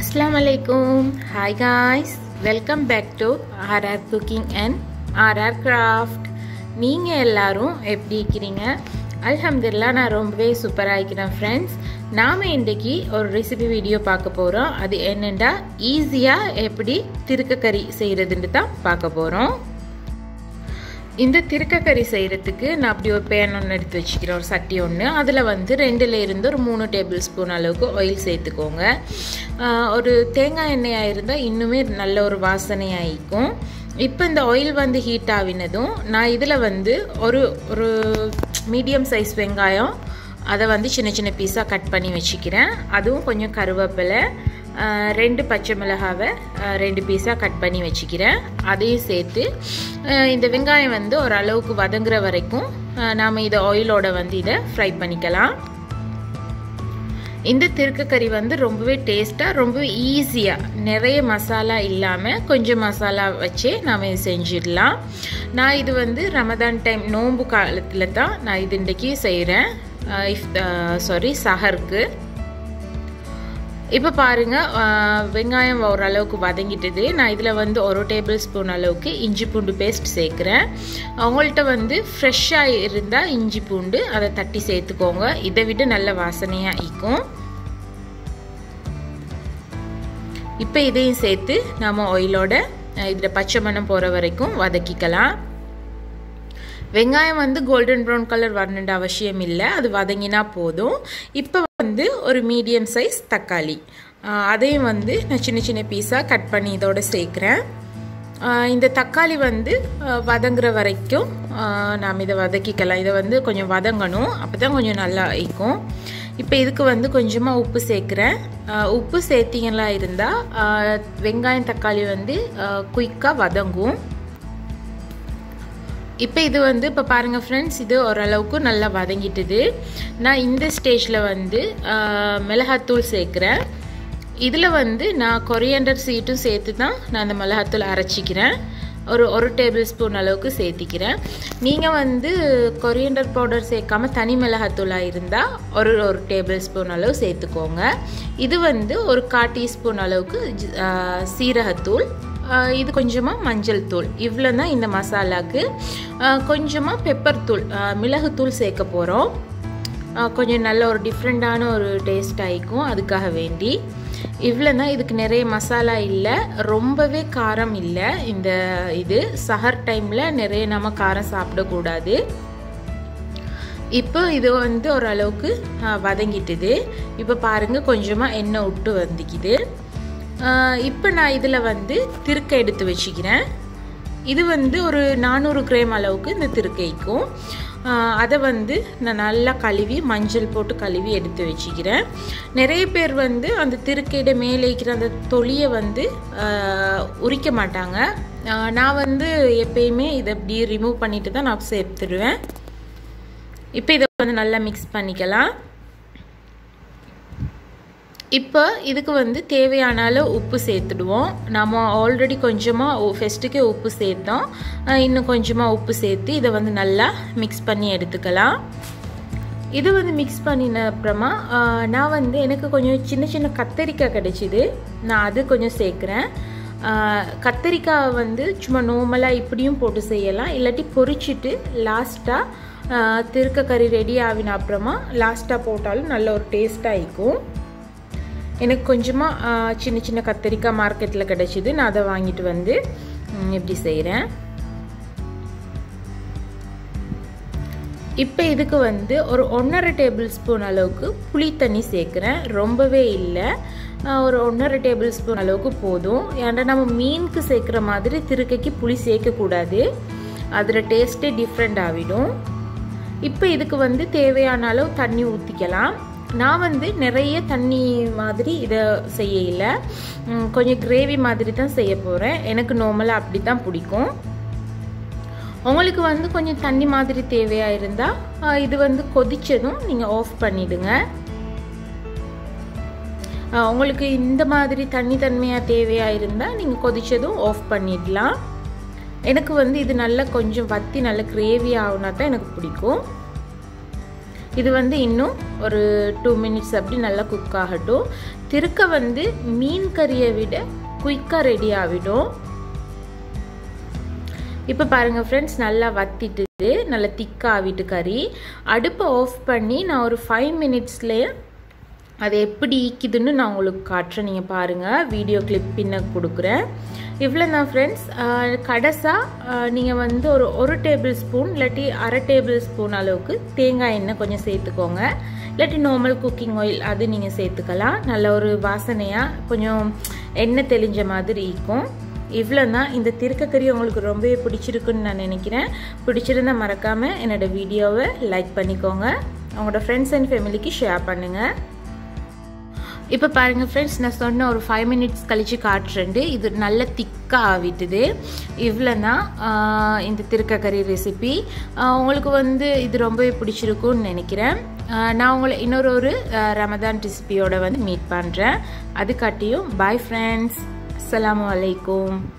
அஸ்லாம் வலைக்கும் hi guys welcome back to R R cooking and R R craft நீங்கள் எல்லாரும் எப்படி இருக்கிறீங்க அல்ஹம்துலில்லாஹ் நான் ரொம்பவே சூப்பராக இருக்கிறேன் ஃப்ரெண்ட்ஸ் நாம் இன்றைக்கி ஒரு ரெசிபி வீடியோ பார்க்க போகிறோம் அது என்னென்னா ஈஸியாக எப்படி திருக்கக்கறி செய்கிறதுன்னு தான் பார்க்க போகிறோம் இந்த திருக்கக்கறி செய்கிறதுக்கு நான் அப்படி ஒரு பேன் ஒன்று எடுத்து வச்சுக்கிறேன் ஒரு சட்டி ஒன்று அதில் வந்து ரெண்டுல இருந்து ஒரு மூணு டேபிள் ஸ்பூன் அளவுக்கு ஆயில் சேர்த்துக்கோங்க ஒரு தேங்காய் எண்ணெயாக இருந்தால் இன்னுமே நல்ல ஒரு வாசனையாகிக்கும் இப்போ இந்த ஆயில் வந்து ஹீட் ஆகினதும் நான் இதில் வந்து ஒரு ஒரு மீடியம் சைஸ் வெங்காயம் அதை வந்து சின்ன சின்ன பீஸாக கட் பண்ணி வச்சுக்கிறேன் அதுவும் கொஞ்சம் கருவேப்பிலை ரெண்டு பச்சை மிளகாவை ரெண்டு பீஸாக கட் பண்ணி வச்சுக்கிறேன் அதையும் சேர்த்து இந்த வெங்காயம் வந்து ஓரளவுக்கு வதங்குற வரைக்கும் நாம் இதை ஆயிலோட வந்து இதை ஃப்ரை பண்ணிக்கலாம் இந்த திருக்கக்கறி வந்து ரொம்பவே டேஸ்ட்டாக ரொம்பவே ஈஸியாக நிறைய மசாலா இல்லாமல் கொஞ்சம் மசாலா வச்சே நாம் இது செஞ்சிடலாம் நான் இது வந்து ரமதான் டைம் நோன்பு காலத்தில் தான் நான் இது இன்றைக்கி செய்கிறேன் இஃப் சாரி சஹருக்கு இப்போ பாருங்கள் வெங்காயம் ஓரளவுக்கு வதங்கிட்டது நான் இதில் வந்து ஒரு டேபிள் ஸ்பூன் அளவுக்கு இஞ்சி பூண்டு பேஸ்ட் சேர்க்குறேன் அவங்கள்ட்ட வந்து ஃப்ரெஷ்ஷாக இருந்தால் இஞ்சி பூண்டு அதை தட்டி சேர்த்துக்கோங்க இதை விட நல்ல வாசனையாக இருக்கும் இப்போ இதையும் சேர்த்து நம்ம ஆயிலோட இதில் பச்சை மணம் போகிற வரைக்கும் வதக்கிக்கலாம் வெங்காயம் வந்து கோல்டன் ப்ரௌன் கலர் வரணுன்ற அவசியம் இல்லை அது வதங்கினா போதும் இப்போ வந்து ஒரு மீடியம் சைஸ் தக்காளி அதையும் வந்து நான் சின்ன சின்ன பீஸாக கட் பண்ணி இதோட சேர்க்குறேன் இந்த தக்காளி வந்து வதங்குற வரைக்கும் நாம் இதை வதக்கிக்கலாம் இதை வந்து கொஞ்சம் வதங்கணும் அப்போ தான் கொஞ்சம் நல்லா இருக்கும் இப்போ இதுக்கு வந்து கொஞ்சமாக உப்பு சேர்க்குறேன் உப்பு சேர்த்திங்களா இருந்தால் வெங்காயம் தக்காளி வந்து குயிக்காக வதங்கும் இப்போ இது வந்து இப்போ பாருங்கள் ஃப்ரெண்ட்ஸ் இது ஓரளவுக்கு நல்லா வதங்கிட்டுது நான் இந்த ஸ்டேஜில் வந்து மிளகாத்தூள் சேர்க்குறேன் இதில் வந்து நான் கொரியண்டர் சீட்டும் சேர்த்து தான் நான் அந்த மிளகாத்தூள் அரைச்சிக்கிறேன் ஒரு ஒரு டேபிள் ஸ்பூன் அளவுக்கு சேர்த்திக்கிறேன் நீங்கள் வந்து கொரியண்டர் பவுடர் சேர்க்காம தனி மிளகாத்தூளாக இருந்தால் ஒரு ஒரு டேபிள் ஸ்பூன் அளவு சேர்த்துக்கோங்க இது வந்து ஒரு கால் டீஸ்பூன் அளவுக்கு சீரகத்தூள் இது கொஞ்சமாக மஞ்சள் தூள் இவ்வளோ தான் இந்த மசாலாவுக்கு கொஞ்சமாக பெப்பர் தூள் மிளகுத்தூள் சேர்க்க போகிறோம் கொஞ்சம் நல்ல ஒரு டிஃப்ரெண்ட்டான ஒரு டேஸ்ட் ஆகிக்கும் அதுக்காக வேண்டி இவ்வளோ தான் இதுக்கு நிறைய மசாலா இல்லை ரொம்பவே காரம் இல்லை இந்த இது சஹர் டைமில் நிறைய நம்ம காரம் சாப்பிடக்கூடாது இப்போ இது வந்து ஓரளவுக்கு வதங்கிட்டுது இப்போ பாருங்கள் கொஞ்சமாக எண்ணெய் விட்டு வந்துக்குது இப்போ நான் இதில் வந்து திருக்கை எடுத்து வச்சுக்கிறேன் இது வந்து ஒரு நானூறு கிராம் அளவுக்கு இந்த திருக்கைக்கும் அதை வந்து நான் நல்லா கழுவி மஞ்சள் போட்டு கழுவி எடுத்து வச்சுக்கிறேன் நிறைய பேர் வந்து அந்த திருக்கையிட மேலே இருக்கிற அந்த தொலியை வந்து உரிக்க மாட்டாங்க நான் வந்து எப்பயுமே இதை அப்படி ரிமூவ் பண்ணிட்டு தான் நான் சேர்த்துடுவேன் இப்போ இதை வந்து நல்லா மிக்ஸ் பண்ணிக்கலாம் இப்போ இதுக்கு வந்து தேவையான அளவு உப்பு சேர்த்துடுவோம் நம்ம ஆல்ரெடி கொஞ்சமாக ஃபெஸ்ட்டுக்கே உப்பு சேர்த்தோம் இன்னும் கொஞ்சமாக உப்பு சேர்த்து இதை வந்து நல்லா மிக்ஸ் பண்ணி எடுத்துக்கலாம் இது வந்து மிக்ஸ் பண்ணின அப்புறமா நான் வந்து எனக்கு கொஞ்சம் சின்ன சின்ன கத்தரிக்காய் கிடைச்சிது நான் அது கொஞ்சம் சேர்க்குறேன் கத்தரிக்காய் வந்து சும்மா நார்மலாக இப்படியும் போட்டு செய்யலாம் இல்லாட்டி பொரிச்சிட்டு லாஸ்ட்டாக திருக்க கறி ரெடி ஆகின அப்புறமா லாஸ்ட்டாக போட்டாலும் நல்ல ஒரு டேஸ்ட்டாக இருக்கும் எனக்கு கொஞ்சமாக சின்ன சின்ன கத்தரிக்காய் மார்க்கெட்டில் கிடச்சிது நான் அதை வாங்கிட்டு வந்து இப்படி செய்கிறேன் இப்போ இதுக்கு வந்து ஒரு ஒன்றரை டேபிள் ஸ்பூன் அளவுக்கு புளி தண்ணி சேர்க்குறேன் ரொம்பவே இல்லை ஒரு ஒன்றரை டேபிள் ஸ்பூன் அளவுக்கு போதும் ஏன்னா நம்ம மீனுக்கு சேர்க்குற மாதிரி திருக்கைக்கு புளி சேர்க்கக்கூடாது அதில் டேஸ்ட்டே டிஃப்ரெண்ட் ஆகிடும் இப்போ இதுக்கு வந்து தேவையான அளவு தண்ணி ஊற்றிக்கலாம் நான் வந்து நிறைய தண்ணி மாதிரி இதை செய்யல கொஞ்சம் கிரேவி மாதிரி தான் செய்ய போகிறேன் எனக்கு நார்மலாக அப்படி தான் பிடிக்கும் உங்களுக்கு வந்து கொஞ்சம் தண்ணி மாதிரி தேவையாக இருந்தால் இது வந்து கொதிச்சதும் நீங்கள் ஆஃப் பண்ணிவிடுங்க உங்களுக்கு இந்த மாதிரி தண்ணி தன்மையாக தேவையாக இருந்தால் நீங்கள் கொதிச்சதும் ஆஃப் பண்ணிடலாம் எனக்கு வந்து இது நல்லா கொஞ்சம் வத்தி நல்ல கிரேவி ஆகுனா தான் எனக்கு பிடிக்கும் இது வந்து இன்னும் ஒரு டூ மினிட்ஸ் அப்படி நல்லா குக் ஆகட்டும் திருக்க வந்து மீன் கறியை விட குயிக்காக ரெடி ஆகிடும் இப்போ பாருங்கள் ஃப்ரெண்ட்ஸ் நல்லா வத்திட்டு நல்லா திக்காக ஆகிட்டு கறி அடுப்பை ஆஃப் பண்ணி நான் ஒரு ஃபைவ் மினிட்ஸ்லேயே அது எப்படி ஈக்குதுன்னு நான் உங்களுக்கு காட்டுறேன் நீங்கள் பாருங்கள் வீடியோ கிளிப் பின்ன கொடுக்குறேன் இவ்வளோ தான் ஃப்ரெண்ட்ஸ் கடைசாக நீங்கள் வந்து ஒரு ஒரு டேபிள் ஸ்பூன் இல்லாட்டி அரை டேபிள் ஸ்பூன் அளவுக்கு தேங்காய் எண்ணெய் கொஞ்சம் சேர்த்துக்கோங்க இல்லாட்டி நார்மல் குக்கிங் ஆயில் அது நீங்கள் சேர்த்துக்கலாம் நல்ல ஒரு வாசனையாக கொஞ்சம் எண்ணெய் தெளிஞ்ச மாதிரி இருக்கும் இவ்வளோ தான் இந்த திருக்கக்கறி உங்களுக்கு ரொம்பவே பிடிச்சிருக்குன்னு நான் நினைக்கிறேன் பிடிச்சிருந்தா மறக்காமல் என்னோடய வீடியோவை லைக் பண்ணிக்கோங்க உங்களோட ஃப்ரெண்ட்ஸ் அண்ட் ஃபேமிலிக்கு ஷேர் பண்ணுங்கள் இப்போ பாருங்கள் ஃப்ரெண்ட்ஸ் நான் சொன்ன ஒரு ஃபைவ் மினிட்ஸ் கழித்து காட்டுறேன் இது நல்ல திக்காக ஆவிட்டுது இவ்வளோ தான் இந்த திருக்கக்கறி ரெசிபி உங்களுக்கு வந்து இது ரொம்பவே பிடிச்சிருக்குன்னு நினைக்கிறேன் நான் உங்களை இன்னொரு ஒரு ரமதான் ரெசிபியோட வந்து மீட் பண்ணுறேன் அதுக்காட்டியும் பாய் ஃப்ரெண்ட்ஸ் அஸ்லாம் வலைக்கும்